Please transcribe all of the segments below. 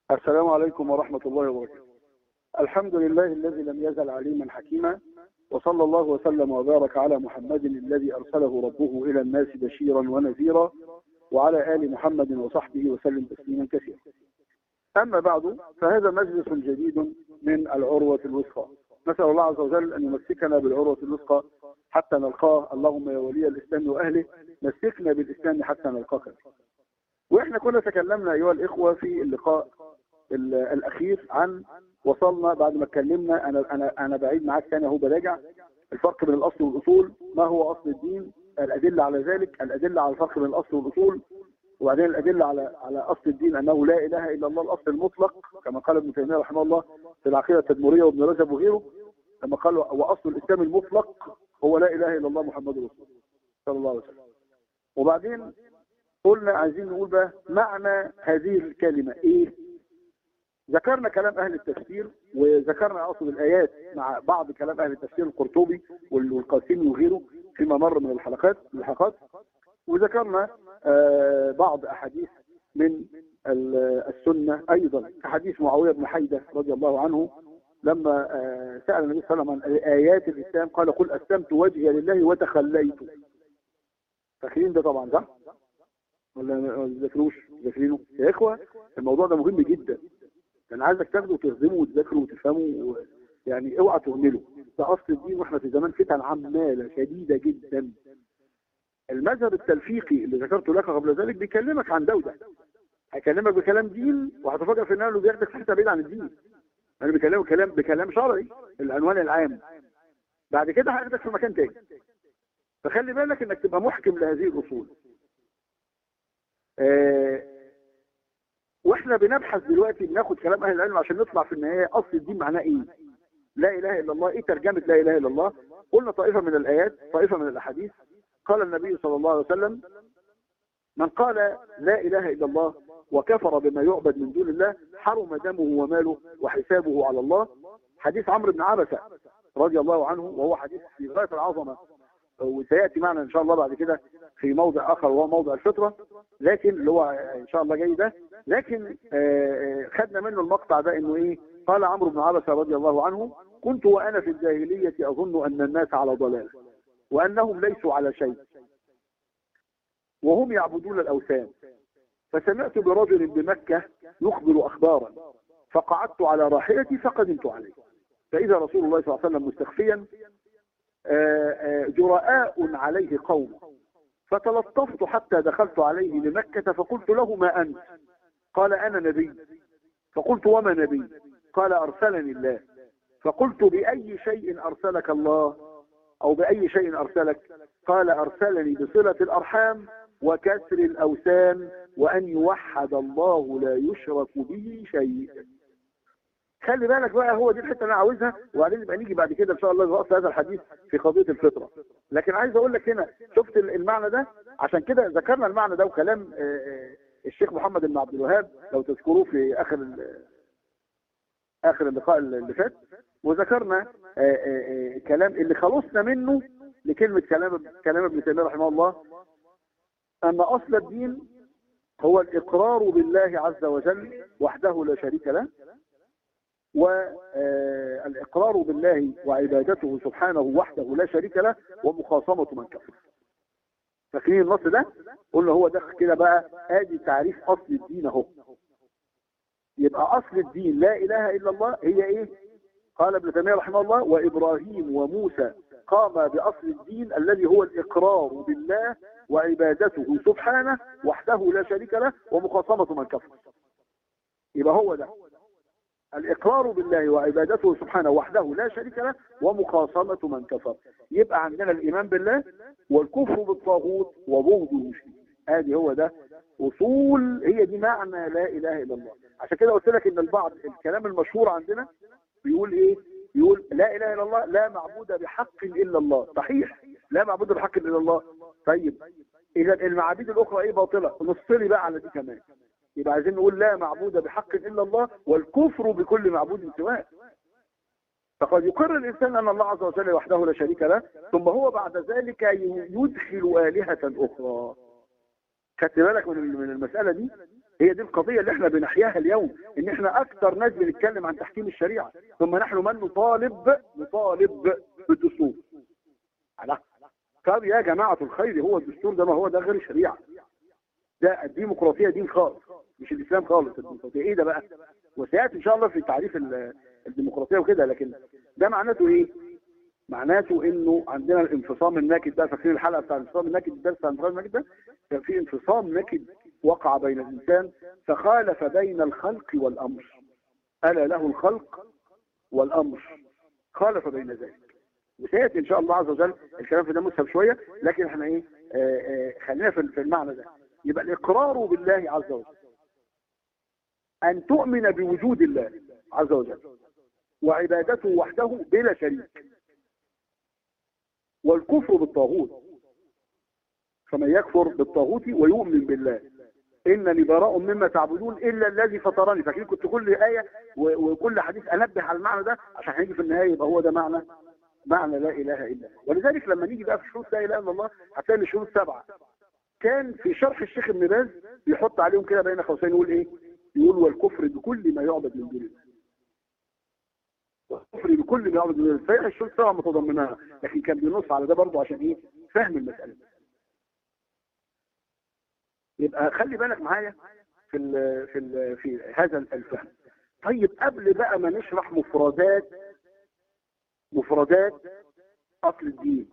السلام عليكم ورحمة الله وبركاته الحمد لله الذي لم يزل عليما حكيما وصلى الله وسلم وبارك على محمد الذي أرسله ربه إلى الناس بشيرا ونذيرا وعلى آل محمد وصحبه وسلم تسليما كثيرا أما بعد فهذا مجلس جديد من العروة الوثقى نسأل الله عز وجل أن يمسكنا بالعروة الوثقى حتى نلقاه اللهم يا ولي الإسلام وأهله مسكنا بالإسلام حتى نلقاك وإحنا كنا تكلمنا أيها الإخوة في اللقاء الأخير عن وصلنا بعد ما اتكلمنا أنا, أنا, أنا بعيد معاك ثاني أهو براجع الفرق بين الأصل والأصول ما هو أصل الدين الأدلة على ذلك الأدلة على الفرق بين الأصل والأصول وبعدين الأدلة على على أصل الدين أنه لا إله إلا الله الأصل المطلق كما قال ابن تيمية رحمه الله في العقيدة التدمرية وابن رجب وغيره لما قال وأصل الإسلام المطلق هو لا إله إلا الله محمد رسول الله صلى الله عليه وسلم وبعدين قلنا عايزين نقول بقى معنى هذه الكلمة إيه ذكرنا كلام أهل التفسير وذكرنا أصل الآيات مع بعض كلام أهل التفسير القرطبي والقاسمي وغيره فيما مر من الحلقات الحلقات وذكرنا آه بعض أحاديث من السنة أيضا كحديث معاوية بن حيدة رضي الله عنه لما آه سأل النبي صلى الله عليه وسلم عن آيات الإسلام قال قل أسلمت وجهي لله وتخليت فاكرين ده طبعا صح؟ ولا ما تذكروش ذاكرينه يا إخوة الموضوع ده مهم جدا انا عايزك تاخده وتخدمه وتذاكره وتفهمه و... يعني اوعى تهمله ده اصل الدين واحنا في زمان فتن عماله شديده جدا المذهب التلفيقي اللي ذكرته لك قبل ذلك بيكلمك عن ده وده هيكلمك بكلام دين وهتفاجئ في انه بياخدك في حته بعيد عن الدين انا بكلمك كلام بكلام شرعي العنوان العام بعد كده هياخدك في مكان تاني فخلي بالك انك تبقى محكم لهذه الاصول آه واحنا بنبحث دلوقتي بناخد كلام اهل العلم عشان نطلع في النهايه اصل الدين معناه ايه لا اله الا الله ايه ترجمه لا اله الا الله قلنا طائفه من الايات طائفه من الاحاديث قال النبي صلى الله عليه وسلم من قال لا اله الا الله وكفر بما يعبد من دون الله حرم دمه وماله وحسابه على الله حديث عمرو بن عبسه رضي الله عنه وهو حديث في غايه العظمه وسياتي معنا ان شاء الله بعد كده في موضع اخر وهو موضع الفطره لكن اللي هو ان شاء الله جاي ده لكن خدنا منه المقطع ده انه ايه قال عمرو بن عبسه رضي الله عنه كنت وانا في الجاهليه اظن ان الناس على ضلال وانهم ليسوا على شيء وهم يعبدون الاوثان فسمعت برجل بمكه يخبر اخبارا فقعدت على راحلتي فقدمت عليه فاذا رسول الله صلى الله عليه وسلم مستخفيا جراء عليه قوم فتلطفت حتى دخلت عليه لمكة فقلت له ما أنت قال أنا نبي فقلت وما نبي قال أرسلني الله فقلت بأي شيء أرسلك الله أو بأي شيء أرسلك قال أرسلني بصلة الأرحام وكسر الأوثان وأن يوحد الله لا يشرك به شيء خلي بالك بقى هو دي الحته اللي انا عاوزها وبعدين نبقى نيجي بعد كده ان شاء الله لرأس هذا الحديث في قضيه الفطره لكن عايز اقول لك هنا شفت المعنى ده عشان كده ذكرنا المعنى ده وكلام الشيخ محمد بن عبد الوهاب لو تذكروه في اخر اخر اللقاء اللي فات وذكرنا كلام اللي خلصنا منه لكلمه كلام كلام ابن تيميه رحمه الله ان اصل الدين هو الاقرار بالله عز وجل وحده لا شريك له والإقرار بالله وعبادته سبحانه وحده لا شريك له ومخاصمة من كفر فاكرين النص ده قلنا هو ده كده بقى ادي تعريف اصل الدين اهو يبقى اصل الدين لا اله الا الله هي ايه قال ابن تيميه رحمه الله وابراهيم وموسى قام باصل الدين الذي هو الاقرار بالله وعبادته سبحانه وحده لا شريك له ومخاصمه من كفر يبقى هو ده الإقرار بالله وعبادته سبحانه وحده لا شريك له ومخاصمة من كفر يبقى عندنا الإيمان بالله والكفر بالطاغوت وبغض المشركين ادي هو ده أصول هي دي معنى لا إله إلا الله عشان كده قلت لك إن البعض الكلام المشهور عندنا بيقول إيه يقول لا إله إلا الله لا معبود بحق إلا الله صحيح لا معبود بحق إلا الله طيب إذا المعابد الأخرى إيه باطلة نصلي بقى على دي كمان يبقى عايزين نقول لا معبود بحق إلا الله والكفر بكل معبود سواه فقد يقر الإنسان أن الله عز وجل وحده لا شريك له ثم هو بعد ذلك يدخل آلهة أخرى خدت بالك من من المسألة دي هي دي القضية اللي احنا بنحياها اليوم ان احنا اكثر ناس بنتكلم عن تحكيم الشريعة ثم نحن من نطالب نطالب بالدستور طب يا جماعة الخير هو الدستور ده ما هو ده غير شريعة ده الديمقراطية دين خالص مش الاسلام خالص الديمقراطية ايه ده بقى وسيأتي ان شاء الله في تعريف الديمقراطية وكده لكن ده معناته ايه معناته انه عندنا الانفصام الناكد ده فاكرين الحلقه بتاع الانفصام الناكد الدرس بتاع الانفصام الناكد ده كان في انفصام ناكد وقع بين الانسان فخالف بين الخلق والامر الا له الخلق والامر خالف بين ذلك وسياتي ان شاء الله عز وجل الكلام في ده مسهب شويه لكن احنا ايه آآ آآ خلينا في المعنى ده يبقى الاقرار بالله عز وجل ان تؤمن بوجود الله عز وجل وعبادته وحده بلا شريك والكفر بالطاغوت فمن يكفر بالطاغوت ويؤمن بالله انني براء مما تعبدون الا الذي فطرني فاكرين كنت كل ايه وكل حديث انبه على المعنى ده عشان هيجي في النهايه يبقى هو ده معنى معنى لا اله الا الله ولذلك لما نيجي بقى في شروط لا اله الا الله هتلاقي الشروط سبعه كان في شرح الشيخ ابن باز بيحط عليهم كده بين قوسين يقول ايه يقول والكفر بكل ما يعبد من دون الله والكفر بكل ما يعبد من دون الله صحيح الشروط سبعه متضمنها لكن كان بينص على ده برضه عشان ايه فهم المساله يبقى خلي بالك معايا في ال في ال في هذا الفهم طيب قبل بقى ما نشرح مفردات مفردات اصل الدين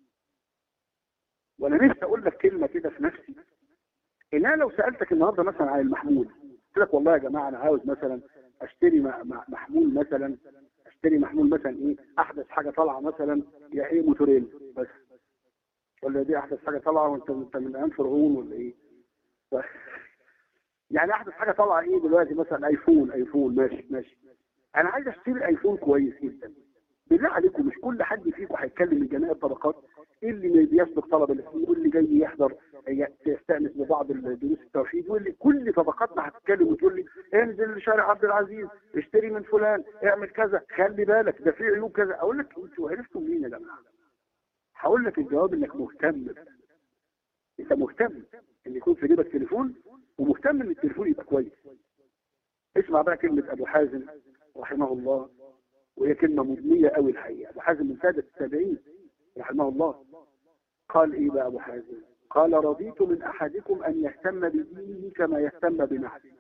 وانا نفسي اقول لك كلمه كده في نفسي ان انا لو سالتك النهارده مثلا عن المحمول قلت لك والله يا جماعه انا عاوز مثلا اشتري محمول مثلا اشتري محمول مثلا ايه احدث حاجه طالعه مثلا يا ايه موتورين بس ولا دي احدث حاجه طالعه وانت انت من ايام فرعون ولا ايه ف... يعني احدث حاجه طالعه ايه دلوقتي مثلا ايفون ايفون ماشي ماشي انا عايز اشتري ايفون كويس جدا بالله عليكم مش كل حد فيكم هيتكلم من جميع الطبقات اللي بيسبق طلب العلم واللي جاي يحضر يستانس ببعض دروس التوحيد واللي كل طبقاتنا هتتكلم وتقول لي انزل لشارع عبد العزيز اشتري من فلان اعمل كذا خلي بالك ده في عيوب كذا اقول لك انتوا عرفتوا منين يا جماعه؟ هقول لك الجواب انك مهتم انت مهتم ان يكون في جيبك تليفون ومهتم ان التليفون يبقى كويس اسمع بقى كلمه ابو حازم رحمه الله وهي كلمة مبنية قوي الحقيقة أبو حازم من سادة التابعين رحمه الله قال إيه بقى أبو حازم قال رضيت من أحدكم أن يهتم بدينه كما يهتم بنفسه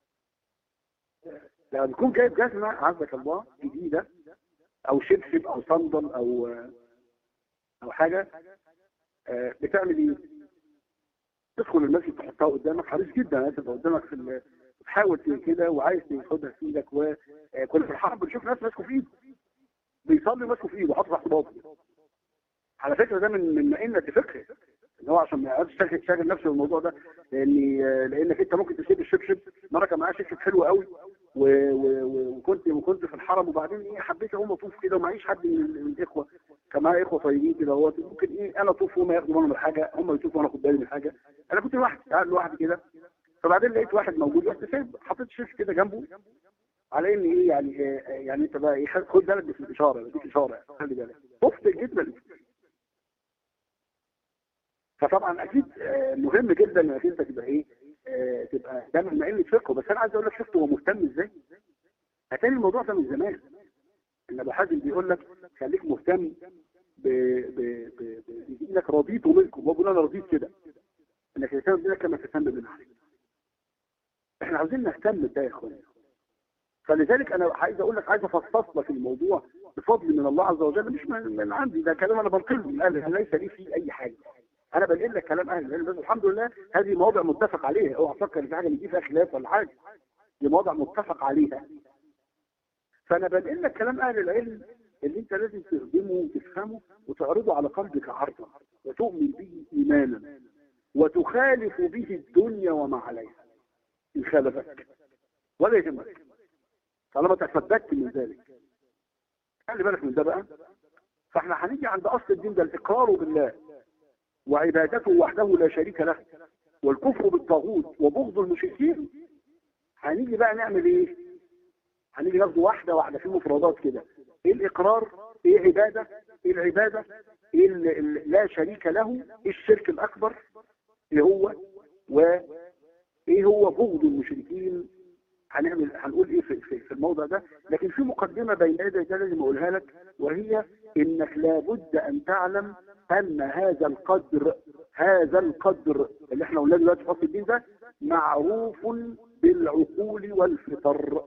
لما بيكون جايب جزمة عزك الله جديدة أو شبشب أو صندل أو أو حاجة بتعمل إيه؟ تدخل المسجد تحطها قدامك حريص جدا تبقى قدامك في تحاول كده وعايز تاخدها في ايدك وكل في الحرب بنشوف ناس ماسكه في ايده بيصلي ماسكه في ايده حاطط تحت باطنه على فكره ده من من مئنه فقه ان هو عشان ما يقعدش شاغل نفسه بالموضوع ده لان لانك انت ممكن تسيب الشبشب مره كان معايا شبشب حلو قوي وكنت وكنت في الحرم وبعدين ايه حبيت اقوم اطوف كده ومعيش حد من, من الاخوه كان معايا اخوه طيبين كده اهوت ممكن ايه انا اطوف وهم ياخدوا بالهم من حاجه هم يطوفوا وانا اخد بالي من حاجه انا كنت لوحدي قاعد لوحدي كده فبعدين لقيت واحد موجود رحت سايب حطيت شيش كده جنبه على ان ايه يعني إيه يعني انت بقى ايه خد بالك بس الاشاره بديك اشاره خلي بالك خفت جدا فطبعا اكيد مهم جدا انك انت تبقى ايه تبقى ده من مقل فقه بس انا عايز اقول لك شفت هو مهتم ازاي هتاني الموضوع ده من زمان ان ابو حازم بيقول لك خليك مهتم بدينك رضيت منكم هو بيقول انا رضيت كده انك تهتم بدينك كما تهتم بنفسك احنا عاوزين نهتم بده يا اخوانا فلذلك انا عايز اقول لك عايز افصص لك الموضوع بفضل من الله عز وجل مش من, من عندي ده كلام انا بنقله من اهل ليس لي فيه اي حاجه انا بنقل لك كلام اهل العلم بس الحمد لله هذه مواضع متفق عليها اوعى تفكر في حاجه اللي فيها خلاف ولا حاجه دي مواضع متفق عليها فانا بنقل لك كلام اهل العلم اللي انت لازم تخدمه وتفهمه وتعرضه على قلبك عرضا وتؤمن به ايمانا وتخالف به الدنيا وما عليها إن خالفك ولا يهمك طالما تثبت من ذلك خلي بالك من ده بقى فاحنا هنيجي عند اصل الدين ده الاقرار بالله وعبادته وحده لا شريك له والكفر بالطاغوت وبغض المشركين هنيجي بقى نعمل ايه هنيجي ناخده واحده واحده في مفردات كده ايه الاقرار ايه عباده ايه العباده ايه لا شريك له ايه الشرك الاكبر اللي هو و ايه هو بغض المشركين هنعمل هنقول ايه في, في, في الموضع ده لكن في مقدمة بين يدي ده لازم اقولها لك وهي انك لابد ان تعلم ان هذا القدر هذا القدر اللي احنا قلنا دلوقتي في فصل الدين ده معروف بالعقول والفطر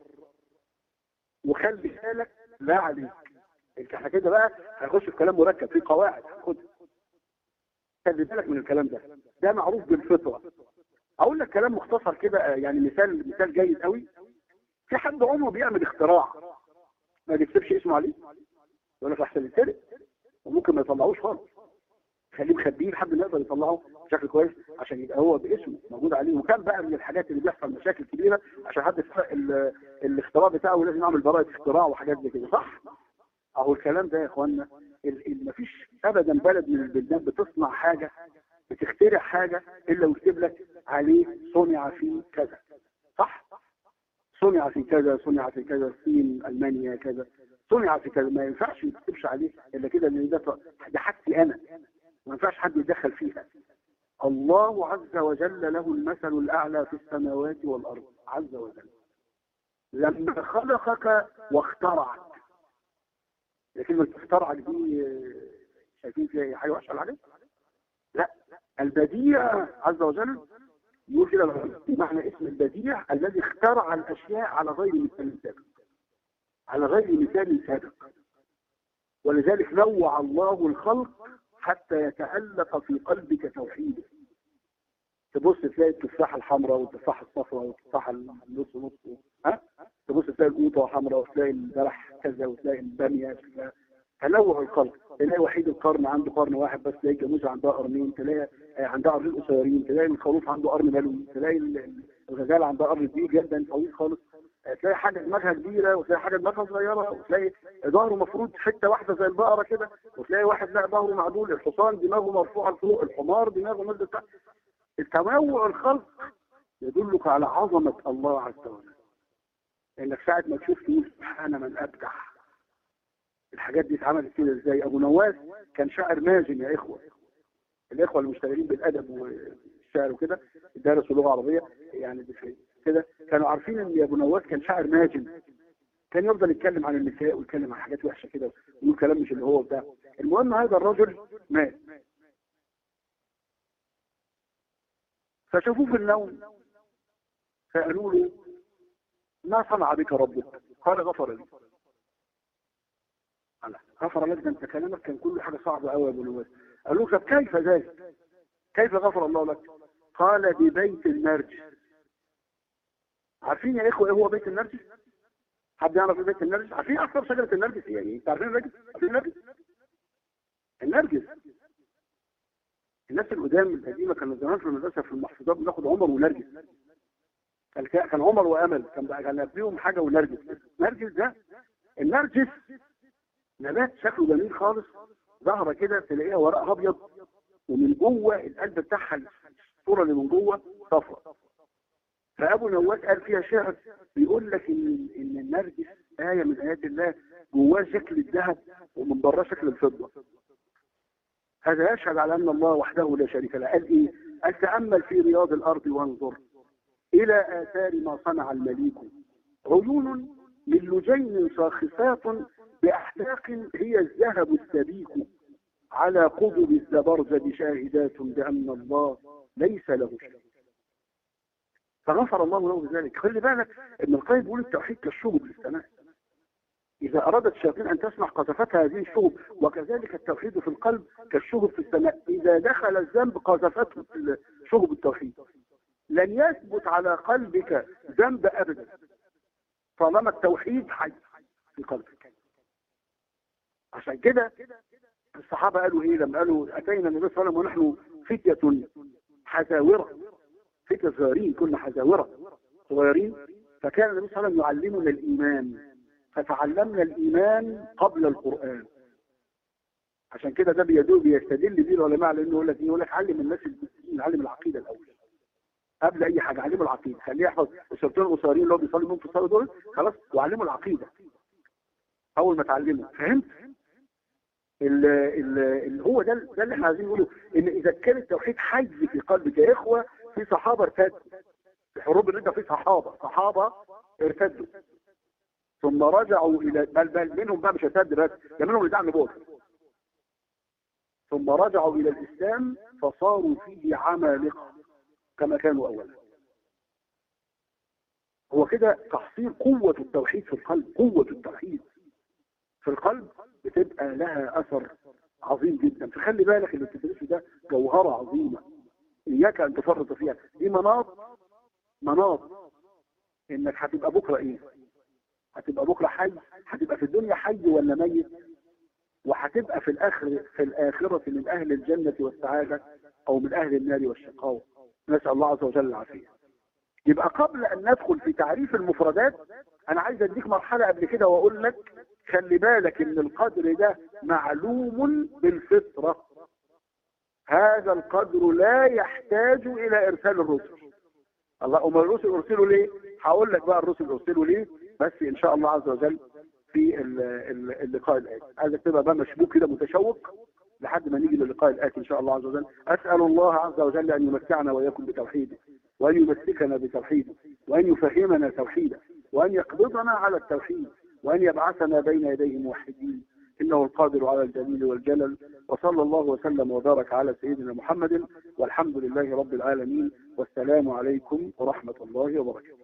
وخلي بالك لا عليك انت احنا كده بقى هنخش في كلام مركب في قواعد خد خلي بالك من الكلام ده ده معروف بالفطره اقول لك كلام مختصر كده يعني مثال مثال جيد قوي في حد عمره بيعمل اختراع ما بيكتبش اسمه عليه يقول لك احسن يتسرق وممكن ما يطلعوش خالص خليه مخبيه لحد ما يقدر يطلعه بشكل كويس عشان يبقى هو باسمه موجود عليه وكان بقى من الحاجات اللي بيحصل مشاكل كبيره عشان حد يسرق الاختراع بتاعه لازم يعمل براءه اختراع وحاجات زي كده صح؟ اهو الكلام ده يا اخوانا مفيش ابدا بلد من البلدان بتصنع حاجه بتخترع حاجه الا ويكتب لك عليه صنع في كذا صح؟ صنع في كذا صنع في كذا الصين المانيا كذا صنع في كذا ما ينفعش ما تكتبش عليه الا كده ان ده ده حاجتي انا ما ينفعش حد يتدخل فيها الله عز وجل له المثل الاعلى في السماوات والارض عز وجل لما خلقك واخترعك كلمة اخترعك دي شايفين فيها حاجة وحشة على لا البديع عز وجل يقول كده معنى اسم البديع الذي اخترع الاشياء على غير مثال سابق على غير مثال سابق ولذلك نوع الله الخلق حتى يتألق في قلبك توحيده تبص تلاقي التفاحة الحمراء والتفاحة الصفراء والتفاحة النص نص ها تبص تلاقي القوطة حمراء وتلاقي البلح كذا وتلاقي البامية تنوع الخلق تلاقي وحيد القرن عنده قرن واحد بس تلاقي الجاموسة عندها قرنين تلاقي عندها قرنين قصيرين تلاقي الخروف عنده قرن ملوي تلاقي الغزالة عندها قرن كبير جدا طويل خالص تلاقي حاجة دماغها كبيرة وتلاقي حاجة دماغها صغيرة وتلاقي ظهره مفروض حتة واحدة زي البقرة كده وتلاقي واحد لا ظهره معدول الحصان دماغه مرفوعة لفوق الحمار دماغه مدة تحت التنوع الخلق يدلك على عظمة الله عز وجل لانك ساعة ما تشوف تقول سبحان من ابدع الحاجات دي اتعملت كده ازاي ابو نواس كان شاعر ماجن يا اخوة الاخوة المشتغلين بالادب والشعر وكده درسوا لغة عربية يعني كده كانوا عارفين ان ابو نواس كان شاعر ماجن كان يفضل يتكلم عن النساء ويتكلم عن حاجات وحشة كده ويقول كلام مش اللي هو بتاع المهم هذا الرجل مات فشافوه في النوم فقالوا له ما صنع بك ربك قال غفر لي قال غفر لك ده انت كلامك كان كله حاجه صعبه قوي يا ابو نواس قالوا له كيف ذلك كيف غفر الله لك قال ببيت النرجس عارفين يا اخوه ايه هو بيت النرجس حد يعرف ايه بيت النرجس عارفين اكثر شجره النرجس يعني انت عارفين النرجس عارفين النرجس النرجس الناس القدام القديمه كانوا زمان في المدرسه في المحفوظات بناخد عمر ونرجس كان كان عمر وامل كان بقى كان قبليهم حاجه ونرجس نرجس ده النرجس نبات شكله جميل خالص ظهره كده تلاقيها ورقها ابيض ومن جوه القلب بتاعها الصوره اللي من جوه صفرا فابو نواس قال فيها شعر بيقول لك ان ان النرجس ايه من ايات الله جواه شكل الذهب ومن بره شكل الفضه هذا يشهد على أن الله وحده لا شريك له قال إيه قال تأمل في رياض الأرض وانظر إلى آثار ما صنع المليك عيون من لجين شاخصات بأحداق هي الذهب السبيك على قضب الزبرجد شاهدات بأن الله ليس له شيء فغفر الله له بذلك خلي بالك ابن القيم بيقول التوحيد كالشهب في السماء إذا أرادت الشياطين أن تسمع قذفتها هذه الشهب وكذلك التوحيد في القلب كالشهب في السماء إذا دخل الذنب قذفته شهب التوحيد لن يثبت على قلبك ذنب أبدا طالما التوحيد حي في قلبك عشان كده الصحابة قالوا إيه لما قالوا أتينا النبي صلى الله عليه وسلم ونحن فتية حزاورة فتية صغيرين كنا حزاورة صغيرين فكان النبي صلى الله عليه وسلم يعلمنا الإيمان فتعلمنا الإيمان قبل القرآن عشان كده ده بيدل بيستدل بيه العلماء على انه يقول لك يقول لك علم الناس المسلمين علم العقيده الاول قبل اي حاجه علموا العقيده خليه يحفظ الشرطين القصيرين اللي هو بيصلي منهم في الصلاه دول خلاص وعلموا العقيده اول ما تعلموا فهمت اللي هو ده ده اللي احنا عايزين نقوله ان اذا كان التوحيد حي في قلبك يا اخوه في صحابه ارتدوا في حروب الردة في صحابة صحابة ارتدوا ثم رجعوا إلى بل بل منهم بقى مش ارتد بس ده منهم اللي دعم بوكر ثم رجعوا إلى الإسلام فصاروا فيه عمالقة كما كانوا أولا هو كده تحصيل قوة التوحيد في القلب قوة التوحيد في القلب بتبقى لها أثر عظيم جدا فخلي بالك اللي بتدرسه ده جوهرة عظيمة إياك أن تفرط فيها دي مناط مناط إنك هتبقى بكرة إيه هتبقى بكرة حي هتبقى في الدنيا حي ولا ميت وهتبقى في الآخر في الآخرة من أهل الجنة والسعادة أو من أهل النار والشقاوة نسأل الله عز وجل العافية يبقى قبل أن ندخل في تعريف المفردات أنا عايز أديك مرحلة قبل كده وأقول لك خلي بالك إن القدر ده معلوم بالفطرة هذا القدر لا يحتاج إلى إرسال الرسل الله أم الرسل أرسلوا ليه هقول لك بقى الرسل أرسلوا ليه بس إن شاء الله عز وجل في اللقاء الآتي عايزك تبقى بقى مشبوك كده متشوق لحد ما نيجي للقاء الآتي إن شاء الله عز وجل أسأل الله عز وجل أن يمتعنا وإياكم بتوحيده وأن يمسكنا بتوحيده وأن يفهمنا توحيده وأن يقبضنا على التوحيد وأن يبعثنا بين يديه موحدين إنه القادر على الجليل والجلل وصلى الله وسلم وبارك على سيدنا محمد والحمد لله رب العالمين والسلام عليكم ورحمة الله وبركاته